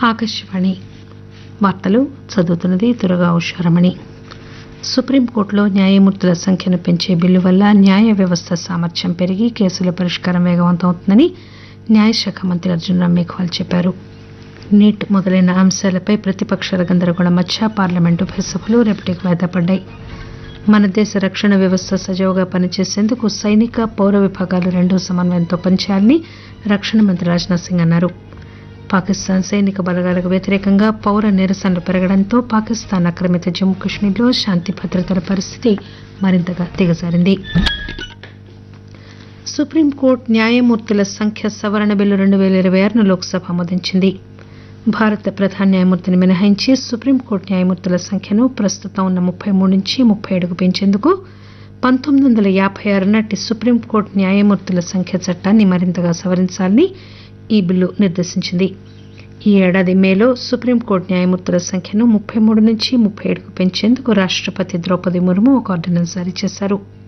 ఆకాశవాణి వార్తలు చదువుతున్నది దుర్గా ఉషారమణి సుప్రీంకోర్టులో న్యాయమూర్తుల సంఖ్యను పెంచే బిల్లు వల్ల న్యాయ వ్యవస్థ సామర్థ్యం పెరిగి కేసుల పరిష్కారం వేగవంతం అవుతుందని న్యాయశాఖ మంత్రి అర్జున్ రామ్ మేఘ్వాల్ చెప్పారు నీట్ మొదలైన అంశాలపై ప్రతిపక్షాల గందరగోళం మధ్య పార్లమెంటు ఉభయ సభలు రేపటికి వాయిదా పడ్డాయి మన దేశ రక్షణ వ్యవస్థ సజావుగా పనిచేసేందుకు సైనిక పౌర విభాగాలు రెండూ సమన్వయంతో పనిచేయాలని రక్షణ మంత్రి రాజ్నాథ్ సింగ్ అన్నారు పాకిస్తాన్ సైనిక బలగాలకు వ్యతిరేకంగా పౌర నిరసనలు పెరగడంతో పాకిస్తాన్ ఆక్రమిత జమ్మూ కశ్మీర్లో శాంతి భద్రతల పరిస్థితి మరింతగా దిగజారింది సుప్రీంకోర్టు న్యాయమూర్తుల సంఖ్య సవరణ బిల్లు రెండు పేల ఇరవై ఆరును లోక్సభ ఆమోదించింది భారత ప్రధాన న్యాయమూర్తిని మినహాయించి సుప్రీంకోర్టు న్యాయమూర్తుల సంఖ్యను ప్రస్తుతం ఉన్న ముప్పై మూడు నుంచి ముప్పై ఏడుకు పెంచేందుకు పంతొమ్మిది వందల యాభై ఆరు నాటి సుప్రీంకోర్టు న్యాయమూర్తుల సంఖ్య చట్టాన్ని మరింతగా సవరించాలని ఈ బిల్లు నిర్దేశించింది ఈ ఏడాది మేలో సుప్రీంకోర్టు న్యాయమూర్తుల సంఖ్యను ముప్పై మూడు నుంచి ముప్పై ఏడుకు పెంచేందుకు రాష్టపతి ద్రౌపది ముర్ము ఒక ఆర్డినెన్స్ జారీ చేశారు